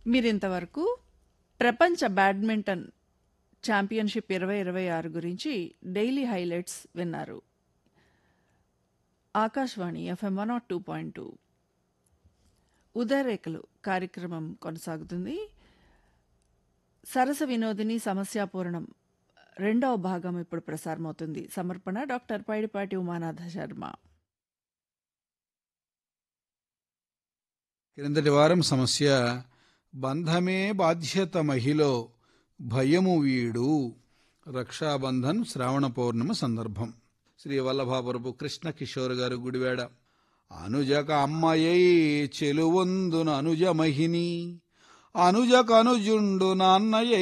మీరింతవరకు ప్రపంచ badminton championship ఇరవై ఇరవై ఆరు గురించి డైలీ హైలైట్స్ విన్నారు Akashvani FM one nought two point two ఉదయరేఖలు కార్యక్రమం కొనసాగుతుంది సరస వినోదిని సమస్యాపూరణం రెండవ భాగం ఇప్పుడు ప్రసారమవుతుంది సమర్పణ డాక్టర్ పైడిపాటి ఉమానాథ శర్మ క్రిందటి వారం సమస్య బంధమే బాధ్యత మహిలో భయము వీడు రక్షాబంధన్ శ్రావణ పౌర్ణమి సందర్భం శ్రీ వల్లభాపురపు కృష్ణ కిషోర్ గారు గుడివాడ అనుజక అమ్మయ్యై చెలువొందున అనుజ మహిని అనుజక అనుజుండు నాన్నయ్య